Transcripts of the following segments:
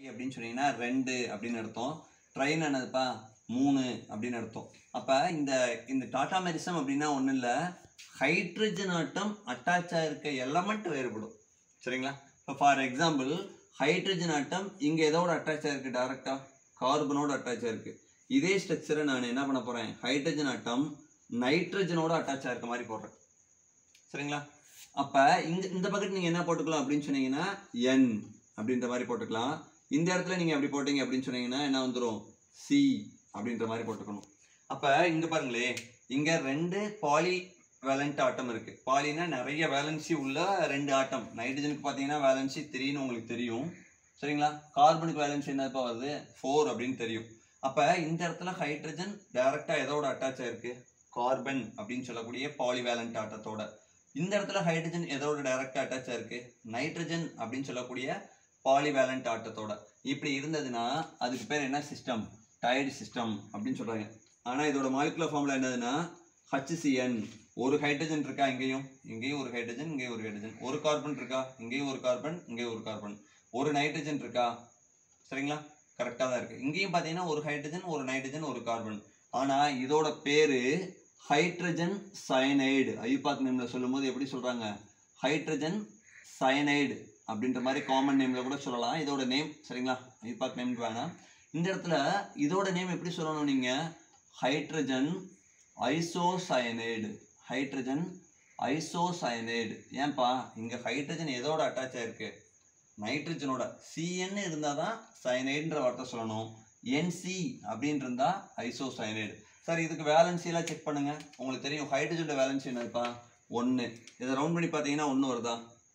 அப்படின்னு சொன்னீங்கன்னா ரெண்டு அப்படின்னு அர்த்தம் ட்ரெயின் என்னதுப்பா மூணு அப்படின்னு அர்த்தம் அப்போ இந்த இந்த டாடா மெரிசம் அப்படின்னா ஒன்றும் இல்லை ஹைட்ரஜன் ஆட்டம் அட்டாச் ஆயிருக்க எலமெண்ட் வேறுபடும் சரிங்களா இப்போ ஃபார் எக்ஸாம்பிள் ஹைட்ரஜன் ஆட்டம் இங்கே எதோட அட்டாச் ஆயிருக்கு டேரெக்டாக கார்பனோட அட்டாச் ஆயிருக்கு இதே ஸ்ட்ரக்சரை நான் என்ன பண்ண போகிறேன் ஹைட்ரஜன் ஆட்டம் நைட்ரஜனோட அட்டாச் ஆயிருக்க மாதிரி போடுறேன் சரிங்களா அப்போ இந்த இந்த பக்கெட் நீங்கள் என்ன போட்டுக்கலாம் அப்படின்னு சொன்னீங்கன்னா என் அப்படின்ற மாதிரி போட்டுக்கலாம் இந்த இடத்துல நீங்கள் அப்படி போட்டீங்க அப்படின்னு சொன்னீங்கன்னா என்ன வந்துடும் சி அப்படின்ற மாதிரி போட்டுக்கணும் அப்போ இங்கே பாருங்களே இங்கே ரெண்டு பாலி வேலண்ட் ஆட்டம் இருக்கு பாலினா நிறைய வேலன்சி உள்ள ரெண்டு ஆட்டம் நைட்ரஜனுக்கு பார்த்தீங்கன்னா வேலன்சி த்ரீன்னு உங்களுக்கு தெரியும் சரிங்களா கார்பனுக்கு வேலன்சி என்னப்பா வருது ஃபோர் அப்படின்னு தெரியும் அப்போ இந்த இடத்துல ஹைட்ரஜன் டைரெக்டாக எதோட அட்டாச் ஆயிருக்கு கார்பன் அப்படின்னு சொல்லக்கூடிய பாலிவேலண்ட் ஆட்டத்தோட இந்த இடத்துல ஹைட்ரஜன் எதோட டைரக்டா அட்டாச் ஆயிருக்கு நைட்ரஜன் அப்படின்னு சொல்லக்கூடிய பாலிவேலண்ட் ஆட்டத்தோட இப்படி இருந்ததுன்னா அதுக்கு பேர் என்ன சிஸ்டம் டயர்டு சிஸ்டம் அப்படின்னு சொல்றாங்க ஆனா இதோட மாலிகுலர் ஃபார்முலா என்னதுன்னா HCN ஒரு ஹைட்ரஜன் இருக்கா இங்கேயும் இங்கேயும் ஒரு ஹைட்ரஜன் இங்கேயும் ஒரு ஹைட்ரஜன் ஒரு கார்பன் இருக்கா இங்கேயும் ஒரு கார்பன் இங்கேயும் ஒரு கார்பன் ஒரு நைட்ரஜன் இருக்கா சரிங்களா கரெக்டாக தான் இருக்கு இங்கேயும் பார்த்தீங்கன்னா ஒரு ஹைட்ரஜன் ஒரு நைட்ரஜன் ஒரு கார்பன் ஆனா இதோட பேரு ஹைட்ரஜன் சயனைடு ஐபாக் நேம்ல சொல்லும்போது எப்படி சொல்றாங்க ஹைட்ரஜன் சயனைடு அப்படின்ற மாதிரி காமன் நேம்ல கூட சொல்லலாம் இதோட நேம் சரிங்களா ஐபாக் நேம் வேணாம் இந்த இடத்துல இதோட நேம் எப்படி சொல்லணும் நீங்க ஹைட்ரஜன் ஐசோசயனைடு ஹைட்ரஜன் ஐசோசயனைடு ஏன்பா இங்க ஹைட்ரஜன் எதோட அட்டாச் ஆயிருக்கு நைட்ரஜனோட சிஎன் இருந்தால் தான் சயனைடுன்ற வார்த்தை சொல்லணும் என்சி அப்படின்னு இருந்தா ஐசோசயனைடு சார் இதுக்கு வேலன்சி எல்லாம் செக் பண்ணுங்க உங்களுக்கு தெரியும் ஹைட்ரஜனோட வேலன்சி என்னதுப்பா ஒன்று இதை ரவுண்ட் பண்ணி பார்த்தீங்கன்னா ஒன்று வருதா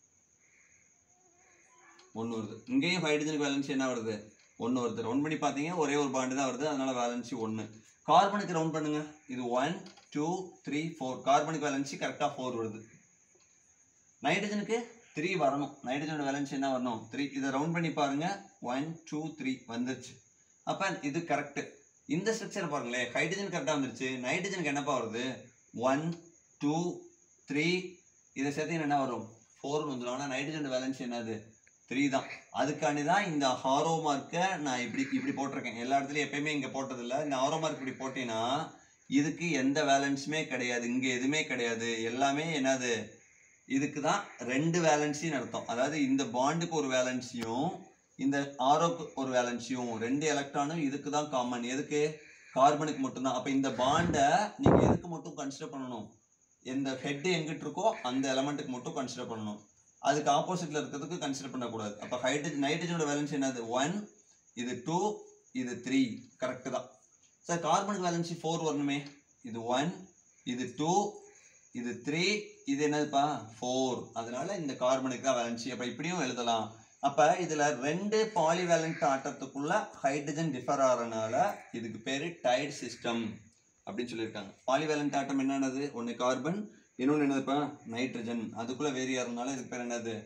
ஒன்று வருது இங்கேயும் ஹைட்ரஜனுக்கு வேலன்சி என்ன வருது ஒன்று வருது ரவுண்ட் பண்ணி பார்த்தீங்க ஒரே ஒரு பாண்டு தான் வருது அதனால வேலன்சி ஒன்று கார்பனுக்கு ரவுண்ட் பண்ணுங்க இது ஒன் டூ த்ரீ ஃபோர் கார்பனுக்கு வேலன்சி கரெக்டாக ஃபோர் வருது நைட்ரஜனுக்கு த்ரீ வரணும் நைட்ரஜனோட வேலன்சி என்ன வரணும் த்ரீ இதை ரவுண்ட் பண்ணி பாருங்க ஒன் டூ த்ரீ வந்துருச்சு அப்போ இது கரெக்ட் இந்த ஸ்ட்ரக்சர் பாருங்களேன் ஹைட்ரஜன் கரெக்டாக வந்துருச்சு நைட்ரஜனுக்கு என்னப்பா வருது ஒன் டூ த்ரீ இதை சேர்த்தீங்கன்னா என்ன வரும் ஃபோர்னு வந்துடும் ஆனால் நைட்ரஜன் வேலன்சி என்னது த்ரீ தான் அதுக்காண்டி தான் இந்த ஹாரோ மார்க்கை நான் இப்படி இப்படி போட்டிருக்கேன் எல்லா இடத்துலையும் எப்பயுமே இங்கே போட்டதில்ல இந்த ஹாரோ மார்க் இப்படி போட்டீங்கன்னா இதுக்கு எந்த வேலன்ஸுமே கிடையாது இங்கே எதுவுமே கிடையாது எல்லாமே என்னது இதுக்கு தான் ரெண்டு வேலன்சின்னு அர்த்தம் அதாவது இந்த பாண்டுக்கு ஒரு வேலன்சியும் இந்த ஆரோக்கு ஒரு வேலன்சியும் ரெண்டு எலக்ட்ரானும் இதுக்கு தான் காமன் எதுக்கு கார்பனுக்கு மட்டும்தான் அப்போ இந்த பாண்டை நீங்கள் எதுக்கு மட்டும் கன்சிடர் பண்ணணும் எந்த ஹெட் எங்கிட்டு இருக்கோ அந்த எலமெண்ட்டுக்கு மட்டும் கன்சிடர் பண்ணணும் அதுக்கு ஆப்போசிட்ல இருக்கிறதுக்கு கன்சிடர் பண்ணக்கூடாது அப்போ ஹைட்ரஜன் நைட்ரஜனோட வேலன்சி என்னது ஒன் இது டூ இது த்ரீ கரெக்டு தான் சார் கார்பனுக்கு வேலன்சி ஃபோர் வரணுமே இது ஒன் இது டூ இது த்ரீ இது என்னதுப்பா ஃபோர் அதனால இந்த கார்பனுக்கு தான் வேலன்சி அப்போ இப்படியும் எழுதலாம் அப்போ இதில் ரெண்டு பாலிவேலண்ட் ஆட்டத்துக்குள்ள ஹைட்ரஜன் டிஃபர் ஆகிறனால இதுக்கு பேர் டைட் சிஸ்டம் அப்படின்னு சொல்லியிருக்காங்க பாலிவேலண்ட் ஆட்டம் என்னன்னது ஒன்று கார்பன் இன்னொன்று என்னதுப்பா நைட்ரஜன் அதுக்குள்ளே வேரி ஆகிறதுனால இதுக்கு பேர் என்னது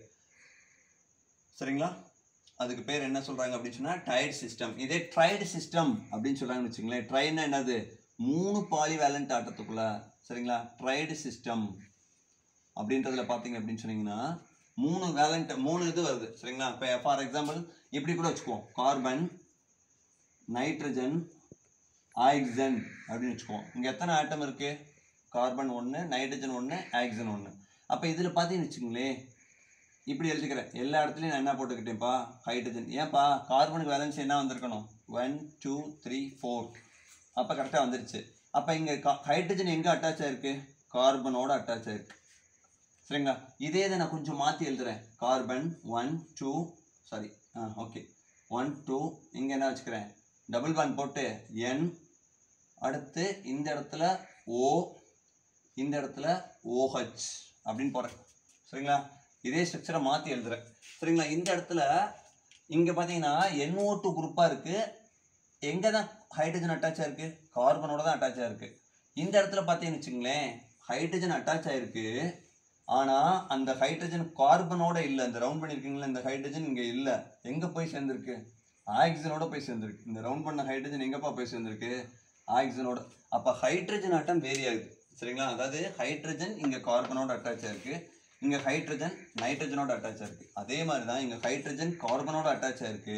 சரிங்களா அதுக்கு பேர் என்ன சொல்கிறாங்க அப்படின்னு சொன்னால் டைட் சிஸ்டம் இதே ட்ரைடு சிஸ்டம் அப்படின்னு சொல்கிறாங்கன்னு வச்சுங்களேன் ட்ரைன்னா என்னது மூணு பாலிவேலண்ட் ஆட்டத்துக்குள்ள சரிங்களா ட்ரைடு சிஸ்டம் அப்படின்றதுல பார்த்தீங்க அப்படின்னு சொன்னீங்கன்னா மூணு வேலண்ட் மூணு இது வருது சரிங்களா இப்போ ஃபார் எக்ஸாம்பிள் இப்படி கூட வச்சுக்குவோம் கார்பன் நைட்ரஜன் ஆக்சிஜன் அப்படின்னு வச்சுக்குவோம் இங்கே எத்தனை ஆட்டம் இருக்கு கார்பன் ஒன்று நைட்ரஜன் ஒன்று ஆக்சிஜன் ஒன்று அப்போ இதில் பார்த்தீங்கன்னு வச்சுங்களேன் இப்படி எழுதிக்கிறேன் எல்லா இடத்துலையும் நான் என்ன போட்டுக்கிட்டேன்ப்பா ஹைட்ரஜன் ஏன்ப்பா கார்பனுக்கு வேலன்சி என்ன வந்திருக்கணும் ஒன் டூ த்ரீ ஃபோர் அப்போ கரெக்டாக வந்துருச்சு அப்போ இங்கே ஹைட்ரஜன் எங்கே அட்டாச் ஆயிருக்கு கார்பனோட அட்டாச் ஆயிருக்கு சரிங்களா இதே இதை நான் கொஞ்சம் மாற்றி எழுதுறேன் கார்பன் ஒன் டூ சாரி ஆ ஓகே ஒன் டூ இங்கே என்ன வச்சுக்கிறேன் டபுள் பாண்ட் போட்டு என் அடுத்து இந்த இடத்துல ஓ இந்த இடத்துல ஓஹெச் அப்படின்னு போடுறேன் சரிங்களா இதே ஸ்ட்ரக்சரை மாற்றி எழுதுறேன் சரிங்களா இந்த இடத்துல இங்கே பார்த்தீங்கன்னா NO2 டூ குரூப்பாக இருக்குது எங்கே தான் ஹைட்ரஜன் அட்டாச் ஆயிருக்கு கார்பனோட தான் அட்டாச் ஆயிருக்கு இந்த இடத்துல பார்த்தீங்கன்னு வச்சுங்களேன் ஹைட்ரஜன் அட்டாச் ஆயிருக்கு ஆனால் அந்த ஹைட்ரஜன் கார்பனோட இல்லை இந்த ரவுண்ட் பண்ணியிருக்கீங்களா இந்த ஹைட்ரஜன் இங்கே இல்லை எங்கே போய் சேர்ந்துருக்கு ஆக்சிஜனோட போய் சேர்ந்துருக்கு இந்த ரவுண்ட் பண்ண ஹைட்ரஜன் எங்கப்பா போய் சேர்ந்துருக்கு ஆக்சிஜனோட அப்போ ஹைட்ரஜன் ஆட்டம் வேரி ஆகுது சரிங்களா அதாவது ஹைட்ரஜன் இங்கே கார்பனோட அட்டாச் ஆயிருக்கு இங்கே ஹைட்ரஜன் நைட்ரஜனோட அட்டாச் ஆயிருக்கு அதே மாதிரி தான் இங்கே ஹைட்ரஜன் கார்பனோட அட்டாச் ஆயிருக்கு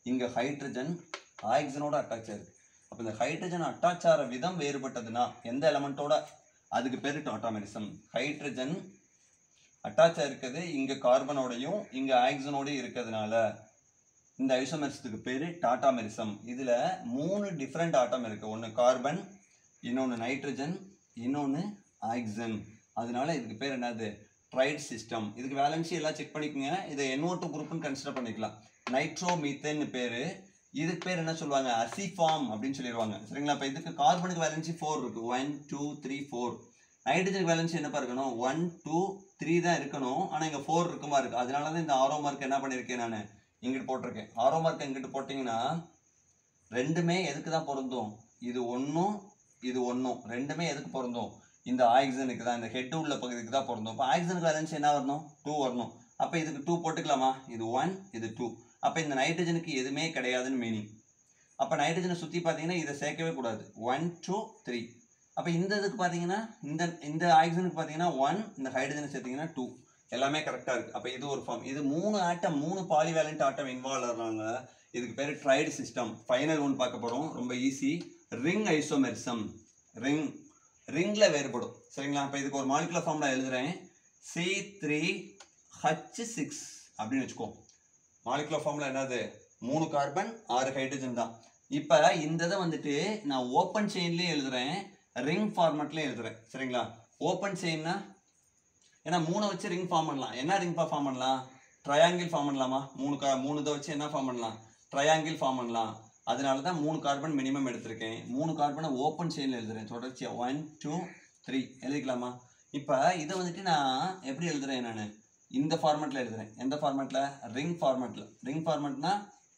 இங்க ஹைட்ரஜன் ஆக்சிஜனோட அட்டாச் ஆயிருக்கு அப்ப இந்த ஹைட்ரஜன் அட்டாச் ஆகிற விதம் வேறுபட்டதுன்னா எந்த எலமெண்ட்டோட அதுக்கு பேரு டாட்டாமெரிசம் ஹைட்ரஜன் அட்டாச் ஆயிருக்கிறது இங்க கார்பனோடையும் இங்க ஆக்சிஜனோடயும் இருக்கிறதுனால இந்த ஐசோமெரிசத்துக்கு பேரு டாட்டாமெரிசம் இதுல மூணு டிஃப்ரெண்ட் ஆட்டம் இருக்கு ஒன்னு கார்பன் இன்னொன்னு நைட்ரஜன் இன்னொன்னு ஆக்சிஜன் அதனால இதுக்கு பேர் என்னது ட்ரைட் சிஸ்டம் இதுக்கு வேலன்சி எல்லாம் செக் பண்ணிக்கோங்க இதை NO2 டூ குரூப்னு கன்சிடர் பண்ணிக்கலாம் நைட்ரோ மீத்தேன்னு பேரு இதுக்கு பேர் என்ன சொல்லுவாங்க அசிஃபார்ம் அப்படின்னு சொல்லிடுவாங்க சரிங்களா இப்போ இதுக்கு கார்பனுக்கு வேலன்சி ஃபோர் இருக்கு ஒன் டூ த்ரீ ஃபோர் நைட்ரஜனுக்கு வேலன்சி என்னப்பா இருக்கணும் ஒன் டூ த்ரீ தான் இருக்கணும் ஆனால் இங்கே ஃபோர் இருக்குமா இருக்கு அதனால தான் இந்த ஆரோ மார்க் என்ன பண்ணியிருக்கேன் நான் இங்கிட்டு போட்டிருக்கேன் ஆரோ மார்க் இங்கிட்டு போட்டிங்கன்னா ரெண்டுமே எதுக்கு தான் பொருந்தும் இது ஒன்றும் இது ஒன்றும் ரெண்டுமே எதுக்கு பொருந்தும் இந்த ஆக்சிஜனுக்கு தான் இந்த ஹெட் உள்ள பகுதிக்கு தான் பொருந்தும் இப்போ ஆக்சிஜனுக்கு வேலன்ஸ் என்ன வரணும் டூ வரணும் அப்போ இதுக்கு டூ போட்டுக்கலாமா இது ஒன் இது டூ அப்போ இந்த நைட்ரஜனுக்கு எதுவுமே கிடையாதுன்னு மீனிங் அப்போ நைட்ரஜனை சுற்றி பார்த்தீங்கன்னா இதை சேர்க்கவே கூடாது ஒன் டூ த்ரீ அப்போ இந்த இதுக்கு பார்த்தீங்கன்னா இந்த இந்த ஆக்சிஜனுக்கு பார்த்தீங்கன்னா ஒன் இந்த ஹைட்ரஜனை சேர்த்தீங்கன்னா டூ எல்லாமே கரெக்டாக இருக்குது அப்போ இது ஒரு ஃபார்ம் இது மூணு ஆட்டம் மூணு பாலிவேலண்ட் ஆட்டம் இன்வால்வ் ஆகிறாங்க இதுக்கு பேர் ட்ரைடு சிஸ்டம் ஃபைனல் ஒன் பார்க்க போகிறோம் ரொம்ப ஈஸி ரிங் ஐசோமெரிசம் ரிங் ரிங்கில் வேறுபடும் சரிங்களா இப்போ இதுக்கு ஒரு மாலிகுலர் ஃபார்முலா எழுதுறேன் சி த்ரீ ஹச் சிக்ஸ் அப்படின்னு வச்சுக்கோ மாலிகுலர் ஃபார்முலா என்னது மூணு கார்பன் ஆறு ஹைட்ரஜன் தான் இப்போ இந்த இதை வந்துட்டு நான் ஓப்பன் செயின்லேயே எழுதுறேன் ரிங் ஃபார்மேட்லேயும் எழுதுறேன் சரிங்களா ஓப்பன் செயின்னா ஏன்னா மூணை வச்சு ரிங் ஃபார்ம் பண்ணலாம் என்ன ரிங் ஃபார்ம் பண்ணலாம் ட்ரையாங்கிள் ஃபார்ம் பண்ணலாமா மூணு கா மூணு இதை வச்சு என்ன ஃபார்ம் பண்ணலாம் ட்ரையாங்கிள் ஃபார்ம் பண்ணலாம் அதனால தான் மூணு கார்பன் மினிமம் எடுத்திருக்கேன் மூணு கார்பனை ஓப்பன் செயினில் எழுதுறேன் தொடர்ச்சியாக ஒன் டூ த்ரீ எழுதிக்கலாமா இப்போ இதை வந்துட்டு நான் எப்படி எழுதுறேன் நான் இந்த ஃபார்மேட்டில் எழுதுறேன் எந்த ஃபார்மேட்டில் ரிங் ஃபார்மேட்டில் ரிங் ஃபார்மேட்னா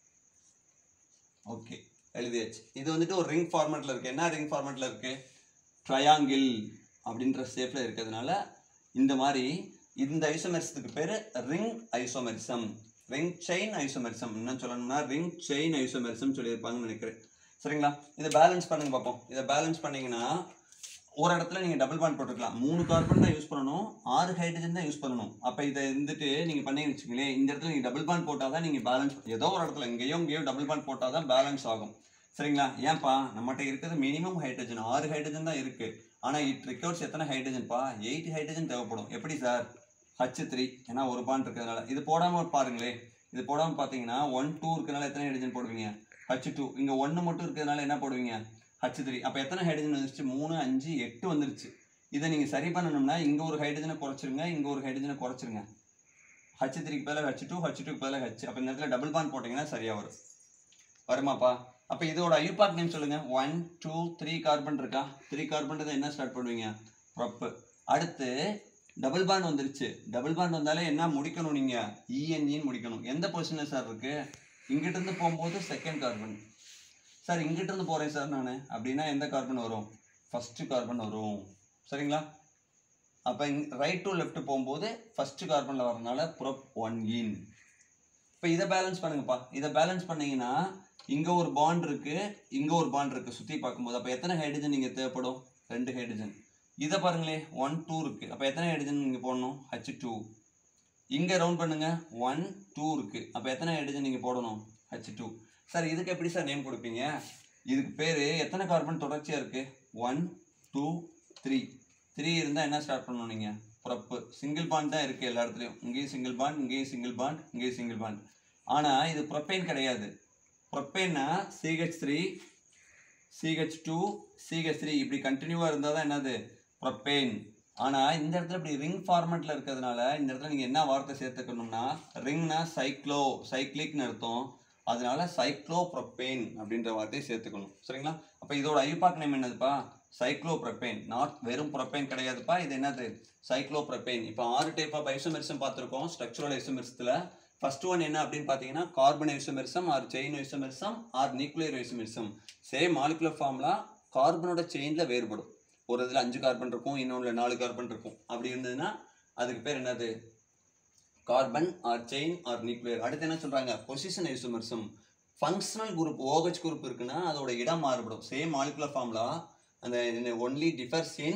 ஓகே எழுதியாச்சு இது வந்துட்டு ஒரு ரிங் ஃபார்மேட்டில் இருக்குது என்ன ரிங் ஃபார்மேட்டில் இருக்குது ட்ரையாங்கிள் அப்படின்ற ஷேப்பில் இருக்கிறதுனால இந்த மாதிரி இந்த ஐசோமெரிசத்துக்கு பேர் ring isomerism ring chain isomerism என்ன சொல்லணும்னா ரிங் செயின் ஐசோமெரிசம் சொல்லியிருப்பாங்கன்னு நினைக்கிறேன் சரிங்களா இதை பேலன்ஸ் பண்ணுங்க பார்ப்போம் இதை பேலன்ஸ் பண்ணீங்கன்னா ஒரு இடத்துல நீங்கள் டபுள் பாண்ட் போட்டுக்கலாம் மூணு கார்பன் தான் யூஸ் பண்ணணும் ஆறு ஹைட்ரஜன் தான் யூஸ் பண்ணணும் அப்போ இதை இருந்துட்டு நீங்கள் பண்ணீங்கன்னு வச்சுக்கங்களேன் இந்த இடத்துல நீங்கள் டபுள் பாண்ட் போட்டால் தான் நீங்கள் பேலன்ஸ் ஏதோ ஒரு இடத்துல இங்கேயோ இங்கேயோ டபுள் பாண்ட் போட்டால் தான் பேலன்ஸ் ஆகும் சரிங்களா ஏன்பா நம்மகிட்ட இருக்கிறது மினிமம் ஹைட்ரஜன் ஆறு ஹைட்ரஜன் தான் இருக்கு ஆனால் இட் ரிக்வர்ஸ் எத்தனை ஹைட்ரஜன்ப்பா எயிட் ஹைட்ரஜன் தேவைப்படும் எப்படி சார் ஹச் த்ரீ ஏன்னா ஒரு பாண்ட் இருக்கிறதுனால இது போடாமல் பாருங்களேன் இது போடாமல் பார்த்தீங்கன்னா ஒன் டூ இருக்கிறதுனால எத்தனை ஹைட்ரஜன் போடுவீங்க ஹச் டூ இங்கே ஒன்று மட்டும் இருக்கிறதுனால என்ன போடுவீங்க ஹச் த்ரீ அப்போ எத்தனை ஹைட்ரஜன் வந்துருச்சு மூணு அஞ்சு எட்டு வந்துருச்சு இதை நீங்கள் சரி பண்ணணும்னா இங்கே ஒரு ஹைட்ரஜனை குறைச்சிருங்க இங்கே ஒரு ஹைட்ரஜனை குறைச்சிருங்க ஹச் த்ரீக்கு பதிலாக ஹச் டூ ஹச் டூக்கு பதிலாக ஹச் அப்போ இந்த இடத்துல டபுள் பாண்ட் போட்டிங்கன்னா சரியாக வரும் வருமாப்பா அப்போ இதோட ஐயூபாக் நேம் சொல்லுங்க ஒன் டூ த்ரீ கார்பன் இருக்கா த்ரீ கார்பன் என்ன ஸ்டார்ட் பண்ணுவீங்க ப்ரொப்பு அடுத்து டபுள் பாண்ட் வந்துருச்சு டபுள் பாண்ட் வந்தாலே என்ன முடிக்கணும் நீங்க இஎன்இன்னு முடிக்கணும் எந்த பொசிஷனில் சார் இருக்கு இங்கிட்ட இருந்து போகும்போது செகண்ட் கார்பன் சார் இங்கிட்ட இருந்து போறேன் சார் நான் அப்படின்னா எந்த கார்பன் வரும் ஃபர்ஸ்ட் கார்பன் வரும் சரிங்களா அப்போ ரைட் டு லெஃப்ட் போகும்போது ஃபர்ஸ்ட் கார்பனில் வரனால ப்ரொப் ஒன் இன் இப்போ இதை பேலன்ஸ் பண்ணுங்கப்பா இதை பேலன்ஸ் பண்ணீங்கன்னா இங்க ஒரு பாண்ட் இருக்கு இங்க ஒரு பாண்ட் இருக்கு சுத்தி பார்க்கும்போது அப்போ எத்தனை ஹைட்ரஜன் இங்க தேவைப்படும் ரெண்டு ஹைட்ரஜன் இதை பாருங்களே ஒன் டூ இருக்கு அப்போ எத்தனை ஹைட்ரஜன் இங்க போடணும் ஹச் டூ இங்க ரவுண்ட் பண்ணுங்க ஒன் டூ இருக்கு அப்போ எத்தனை ஹைட்ரஜன் நீங்க போடணும் ஹச் டூ சார் இதுக்கு எப்படி சார் நேம் கொடுப்பீங்க இதுக்கு பேரு எத்தனை கார்பன் தொடர்ச்சியா இருக்கு ஒன் டூ த்ரீ த்ரீ இருந்தால் என்ன ஸ்டார்ட் பண்ணணும் நீங்க ப்ரப்பு சிங்கிள் பாண்ட் தான் இருக்கு எல்லா இடத்துலையும் இங்கேயும் சிங்கிள் பாண்ட் இங்கேயும் சிங்கிள் பாண்ட் இங்கேயும் சிங்கிள் பாண்ட் ஆனா இது ப்ரொப்பைன் கிடையாது ப்ரொப்பேன்னா CH three CH two CH three இப்படி கண்டினியூவாக இருந்தால் தான் என்னது ப்ரொப்பேன் ஆனால் இந்த இடத்துல இப்படி ரிங் ஃபார்மேட்டில் இருக்கிறதுனால இந்த இடத்துல நீங்கள் என்ன வார்த்தை சேர்த்துக்கணும்னா ரிங்னா சைக்ளோ சைக்ளிக்னு அர்த்தம் அதனால சைக்ளோ ப்ரொப்பேன் அப்படின்ற வார்த்தையை சேர்த்துக்கணும் சரிங்களா அப்போ இதோட ஐபாக் நேம் என்னதுப்பா சைக்ளோ ப்ரொப்பேன் நாட் வெறும் ப்ரொப்பேன் கிடையாதுப்பா இது என்னது சைக்ளோ ப்ரொப்பேன் இப்போ ஆறு டைப் ஆஃப் ஐசோமெரிசம் பார்த்துருக்கோம் ஸ்ட்ரக்சரல் ஐசோமெரிசத்தில் ஃபர்ஸ்ட் ஒன் என்ன அப்படின்னு பார்த்தீங்கன்னா carbon isomerism or chain isomerism or nuclear isomerism same molecular ஃபார்ம்லாம் கார்பனோட செயினில் வேறுபடும் ஒரு இதில் அஞ்சு கார்பன் இருக்கும் இன்னொன்றில் நாலு கார்பன் இருக்கும் அப்படி இருந்ததுன்னா அதுக்கு பேர் என்னது carbon or chain or nuclear அடுத்து என்ன சொல்கிறாங்க position isomerism functional group OH group இருக்குன்னா அதோட இடம் மாறுபடும் சேம் மாலிகுலர் ஃபார்ம்லா அந்த only differs in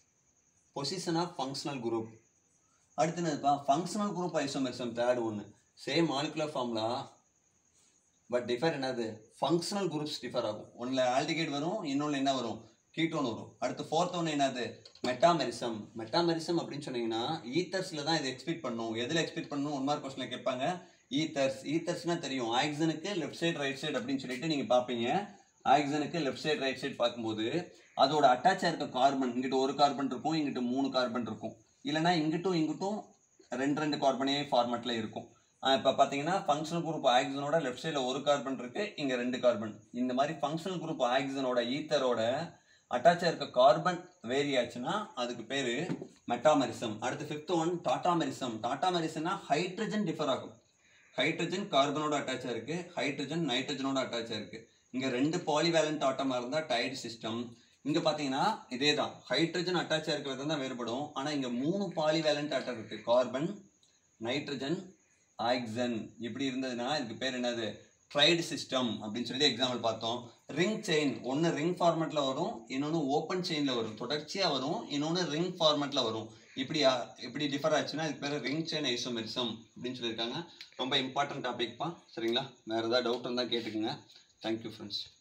position of functional group அடுத்து என்னதுப்பா ஃபங்க்ஷனல் குரூப் ஐசோமெரிசம் தேர்ட் ஒன்று same molecular formula but differ என்னது ஃபங்க்ஷனல் குரூப்ஸ் டிஃபர் ஆகும் ஒன்றில் ஆல்டிகேட் வரும் இன்னொன்று என்ன வரும் கீட்டோன் வரும் அடுத்து ஃபோர்த் ஒன்று என்னது மெட்டாமெரிசம் மெட்டாமெரிசம் அப்படின்னு சொன்னீங்கன்னா ஈத்தர்ஸில் தான் இதை எக்ஸ்பெக்ட் பண்ணும் எதில் எக்ஸ்பெக்ட் பண்ணணும் ஒன் மார்க் கொஸ்டினில் கேட்பாங்க ஈத்தர்ஸ் ஈத்தர்ஸ்னா தெரியும் ஆக்சனுக்கு லெஃப்ட் சைடு ரைட் சைடு அப்படின்னு சொல்லிட்டு நீங்கள் பார்ப்பீங்க ஆக்சனுக்கு லெஃப்ட் சைடு ரைட் சைடு பார்க்கும்போது அதோட அட்டாச்சாக இருக்க கார்பன் இங்கிட்ட ஒரு கார்பன் இருக்கும் இங்கிட்ட மூணு கார்பன் இருக்கும் இல்லைன்னா இங்கிட்டும் இங்கிட்டும் ரெண்டு ரெண்டு கார்பனே ஃபார்மேட்டில் இருக்கும் இப்போ பார்த்தீங்கன்னா ஃபங்க்ஷனல் குரூப் ஆக்சனோட லெஃப்ட் சைடில் ஒரு கார்பன் இருக்கு இங்கே ரெண்டு கார்பன் இந்த மாதிரி ஃபங்க்ஷனல் குரூப் ஆக்சனோட ஈத்தரோட அட்டாச்சாக இருக்க கார்பன் வேரி ஆச்சுன்னா அதுக்கு பேர் மெட்டாமெரிசம் அடுத்து ஃபிஃப்த் ஒன் டாட்டாமெரிசம் டாட்டாமெரிசம்னா ஹைட்ரஜன் டிஃபர் ஆகும் ஹைட்ரஜன் கார்பனோட அட்டாச்சாக இருக்கு ஹைட்ரஜன் நைட்ரஜனோட அட்டாச்சாக இருக்கு இங்கே ரெண்டு பாலிவேலண்ட் ஆட்டமாக இருந்தால் டைடு சிஸ்டம் இங்கே பார்த்தீங்கன்னா இதே தான் ஹைட்ரஜன் அட்டாச்சாக இருக்கிறது தான் வேறுபடும் ஆனால் இங்கே மூணு பாலிவேலண்ட் ஆட்டம் இருக்குது கார்பன் நைட்ரஜன் ஆக்சன் இப்படி இருந்ததுன்னா இதுக்கு பேர் என்னது ட்ரைடு சிஸ்டம் அப்படின்னு சொல்லி எக்ஸாம்பிள் பார்த்தோம் ரிங் செயின் ஒன்று ரிங் ஃபார்மேட்டில் வரும் இன்னொன்று ஓப்பன் செயினில் வரும் தொடர்ச்சியாக வரும் இன்னொன்று ரிங் ஃபார்மேட்டில் வரும் இப்படி ஆ- இப்படி டிஃபர் ஆச்சுன்னா இதுக்கு பேர் ரிங் செயின் ஐசோமெரிசம் அப்படின்னு சொல்லியிருக்காங்க ரொம்ப இம்பார்ட்டன்ட் டாபிக்ப்பா சரிங்களா வேறு ஏதாவது டவுட் இருந்தால் கேட்டுக்குங்க தேங்க்யூ ஃப்ரெண்ட்ஸ்